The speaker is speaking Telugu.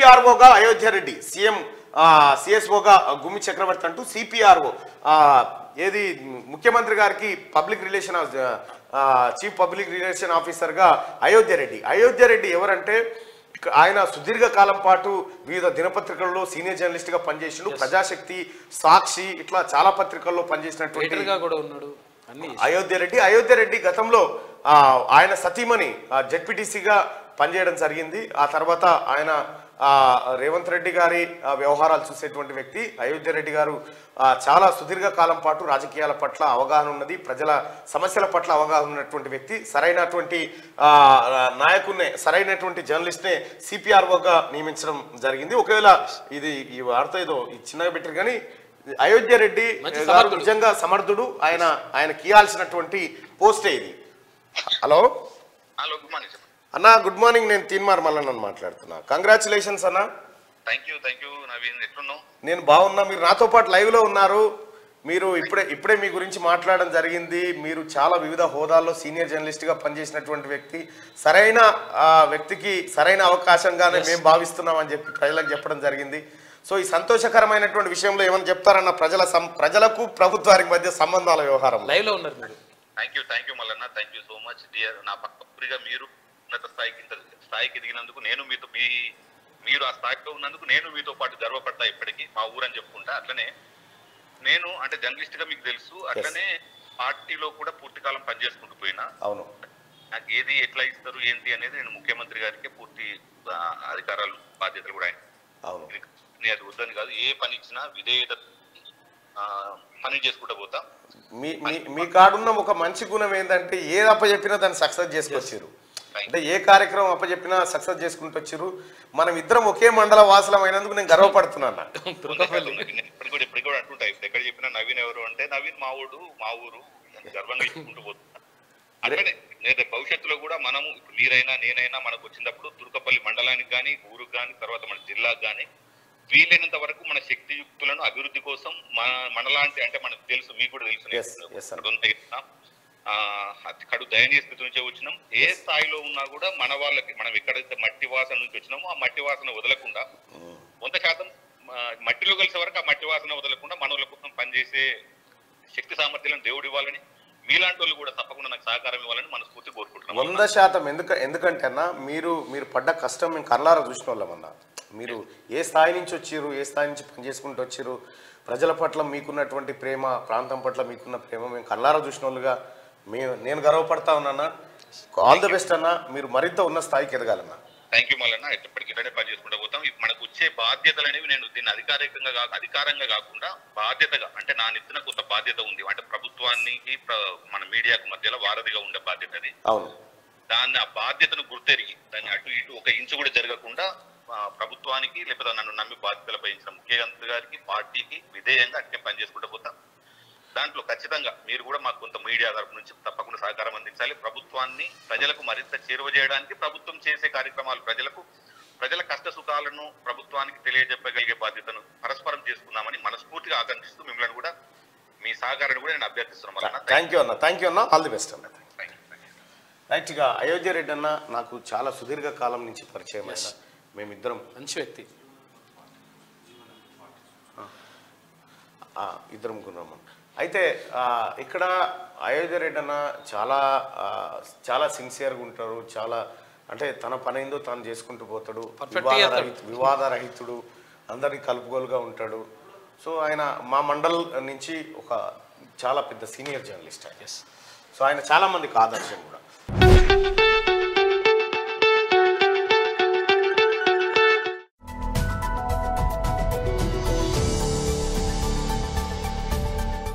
సిపిఆర్ఓగా అయోధ్య రెడ్డి సీఎం సిఎస్ఓగా గుమ్మి చక్రవర్తి అంటూ సిపిఆర్ఓ ఏది ముఖ్యమంత్రి గారికి public relation chief public relation ఆఫీసర్గా అయోధ్య రెడ్డి అయోధ్య రెడ్డి ఎవరంటే ఇక ఆయన సుదీర్ఘ కాలం పాటు వివిధ దినపత్రికల్లో సీనియర్ జర్నలిస్ట్ గా పనిచేసిండు ప్రజాశక్తి సాక్షి ఇట్లా చాలా పత్రికల్లో పనిచేసినటువంటి రైటర్ గా కూడా ఉన్నాడు అన్ని అయోధ్య రెడ్డి అయోధ్య రెడ్డి గతంలో ఆ, ఆయన సతీమణి జెడ్పీటీసీగా పనిచేయడం జరిగింది ఆ తర్వాత ఆయన ఆ, రేవంత్ రెడ్డి గారి ఆ, వ్యవహారాలు చూసేటువంటి వ్యక్తి అయోధ్య రెడ్డి గారు ఆ, చాలా సుదీర్ఘ కాలం పాటు రాజకీయాల పట్ల అవగాహన ఉన్నది ప్రజల సమస్యల పట్ల అవగాహన ఉన్నటువంటి వ్యక్తి సరైనటువంటి ఆ, నాయకున్నే సరైనటువంటి జర్నలిస్ట్నే సిపిఆర్ఓగా నియమించడం జరిగింది ఒకవేళ ఇది ఈ వార్త ఏదో ఈ చిన్నగా పెట్టారు కానీ అయోధ్య రెడ్డి మంచి గారు సమర్థుడు. నిజంగా సమర్థుడు ఆయన ఆయన కీయాల్సినటువంటి పోస్టే ఇది hello hello good morning sir అన్న గుడ్ మార్నింగ్ నేను తీన్మార్ మల్లన్న మాట్లాడుతున్నా కంగ్రాచులేషన్స్ అన్న thank you thank you Naveen ఎట్లున్నావు నేను బాగున్నా మీరు నాతో పాటు live లో ఉన్నారు మీరు ఇప్పుడే ఇప్పుడే మీ గురించి మాట్లాడడం జరిగింది మీరు చాలా వివిధ హోదాల్లో సీనియర్ జర్నలిస్ట్గా పనిచేసినటువంటి వ్యక్తి సరైన ఆ, వ్యక్తికి సరైన అవకాశంగానే మేము భావిస్తున్నామని చెప్పి ప్రజలకు చెప్పడం జరిగింది సో ఈ సంతోషకరమైనటువంటి విషయంలో ఏమైనా చెప్తారన్న ప్రజల సం- ప్రజలకు ప్రభుత్వానికి మధ్య సంబంధాల వ్యవహారం లైవ్ లో ఉన్నారు మీరు thank you thank you Mallanna thank you so much dear నా పక్కగా మీరు ఉన్నత స్థాయికి ఇంత స్థాయికి ఎదిగినందుకు నేను మీతో మీ మీరు ఆ స్థాయిలో ఉన్నందుకు నేను మీతో పాటు గర్వపడతా ఇప్పటికీ మా ఊరని చెప్పుకుంటా అట్లనే నేను అంటే జర్నలిస్ట్ గా మీకు తెలుసు అట్లనే పార్టీలో కూడా పూర్తి కాలం పనిచేసుకుంటూ పోయినా అవును నాకు ఏది ఎట్లా ఇస్తారు ఏంటి అనేది నేను ముఖ్యమంత్రి గారికి పూర్తి ఆ, అధికారాలు బాధ్యతలు కూడా ఆయన అవును నేను అది వద్దని కాదు ఏ పని ఇచ్చినా విధేయత ఆ, పని చేసుకుంటూ పోతా మీ మీ మీ కాడున్న ఒక మంచి గుణం ఏంటంటే ఏది అప్పచెప్పినా దాన్ని సక్సెస్ చేసుకొచ్చారు అంటే ఏ కార్యక్రమం అప్పచెప్పినా సక్సెస్ చేసుకుంటూ వచ్చారు మనం ఇద్దరం ఒకే మండల వాసులం అయినందుకు నేను గర్వపడుతున్నాను తుర్కపల్లి నేను ఇప్పుడు కూడా ఇప్పుడు కూడా అంటుంటా ఇప్పుడు ఎక్కడ చెప్పినా నవీన్ ఎవరు అంటే నవీన్ మా ఊడు మా ఊరు అని గర్వంగా ఇచ్చుకుంటూ పోతున్నా అట్లనే నేను రేపు భవిష్యత్తులో కూడా మనము ఇప్పుడు మీరైనా నేనైనా మనకు వచ్చినప్పుడు తుర్కపల్లి మండలానికి కానీ ఊరుకు కానీ తర్వాత మన జిల్లాకు కానీ వీలైనంత వరకు మన శక్తియుక్తులను అభివృద్ధి కోసం మన మనలాంటి అంటే మనకు తెలుసు మీకు కూడా తెలుసు Yes, yes, sir. ఇక్కడ ఉన్న ఇట్లా, ఆ, అతి కడు దయనీయ స్థితి నుంచే వచ్చినాం ఏ స్థాయిలో ఉన్నా కూడా మన వాళ్ళకి మనం ఎక్కడైతే మట్టి వాసన నుంచి వచ్చినామో ఆ మట్టి వాసన వదలకుండా వంద శాతం ఆ, మట్టిలో కలిసే వరకు ఆ మట్టి వాసన వదలకుండా మనవుల కోసం పనిచేసే శక్తి సామర్థ్యాలను దేవుడు ఇవ్వాలని మీలాంటి వాళ్ళు కూడా తప్పకుండా నాకు సహకారం ఇవ్వాలని మనస్ఫూర్తి కోరుకుంటున్నాం వంద శాతం ఎందుక ఎందుకంటే అన్న మీరు మీరు పడ్డ కష్టం మేము కళ్ళారా చూసిన వాళ్ళమన్నా మీరు ఏ స్థాయి నుంచి వచ్చారు ఏ స్థాయి నుంచి పనిచేసుకుంటూ వచ్చారు ప్రజల పట్ల మీకున్నటువంటి ప్రేమ ప్రాంతం పట్ల మీకున్న ప్రేమ మేము కళ్ళారా చూసిన వాళ్ళుగా మేము నేను గర్వపడతా ఉన్నా ఆల్ ద బెస్ట్ అన్న మీరు మరింత ఉన్న స్థాయికి ఎదగాలన్నా థ్యాంక్ యూ మళ్ళీ ఎప్పటికీ ఇలానే పని చేసుకుంటూ పోతాం ఇవి మనకు వచ్చే బాధ్యతలు అనేవి నేను దీన్ని అధికారికంగా కా- అధికారంగా కాకుండా బాధ్యతగా అంటే నా నెత్తిన కొంత బాధ్యత ఉంది అంటే ప్రభుత్వానికి ప్ర- మన మీడియాకు మధ్యలో వారధిగా ఉండే బాధ్యత అది అవును దాన్ని ఆ బాధ్యతను గుర్తెరిగి దాన్ని అటు ఇటు ఒక ఇంచు కూడా జరగకుండా ఆ, ప్రభుత్వానికి లేకపోతే నన్ను నమ్మి బాధ్యతలు వహించిన ముఖ్యమంత్రి గారికి పార్టీకి విధేయంగా అట్టే పనిచేసుకుంటూ పోతాం దాంట్లో ఖచ్చితంగా మీరు కూడా మాకు కొంత మీడియా తరపు నుంచి తప్పకుండా సహకారం అందించాలి ప్రభుత్వాన్ని ప్రజలకు మరింత చేరువ చేయడానికి ప్రభుత్వం చేసే కార్యక్రమాలు ప్రజలకు ప్రజల కష్ట సుఖాలను ప్రభుత్వానికి తెలియజెప్పగలిగే బాధ్యతను పరస్పరం చేసుకుందామని మనస్ఫూర్తిగా ఆకాంక్షిస్తూ మిమ్మల్ని కూడా మీ సహకారాన్ని కూడా నేను అభ్యర్థిస్తున్నాను వలన థ్యాంక్ యూ అన్న థ్యాంక్ యూ అన్న ఆల్ ది బెస్ట్ అన్న రైట్గా అయోధ్య రెడ్డి అన్న నాకు చాలా సుదీర్ఘ కాలం నుంచి పరిచయం అయిన మేమిద్దరం మంచి వ్యక్తి ఆ, ఇద్దరం కున్నాము అయితే ఆ, ఇక్కడ అయోధ్య రెడ్డి అన్న చాలా ఆ, చాలా సిన్సియర్గా ఉంటారు చాలా అంటే తన పని ఏందో తాను చేసుకుంటూ పోతాడు Perfect వివాద చేస్తాడు. రహిత వివాదరహితుడు అందరినీ కలుపుగోలుగా ఉంటాడు సో ఆయన మా మండల్ నుంచి ఒక చాలా పెద్ద సీనియర్ జర్నలిస్ట్ ఆయన ఎస్ సో ఆయన చాలా మందికి ఆదర్శం కూడా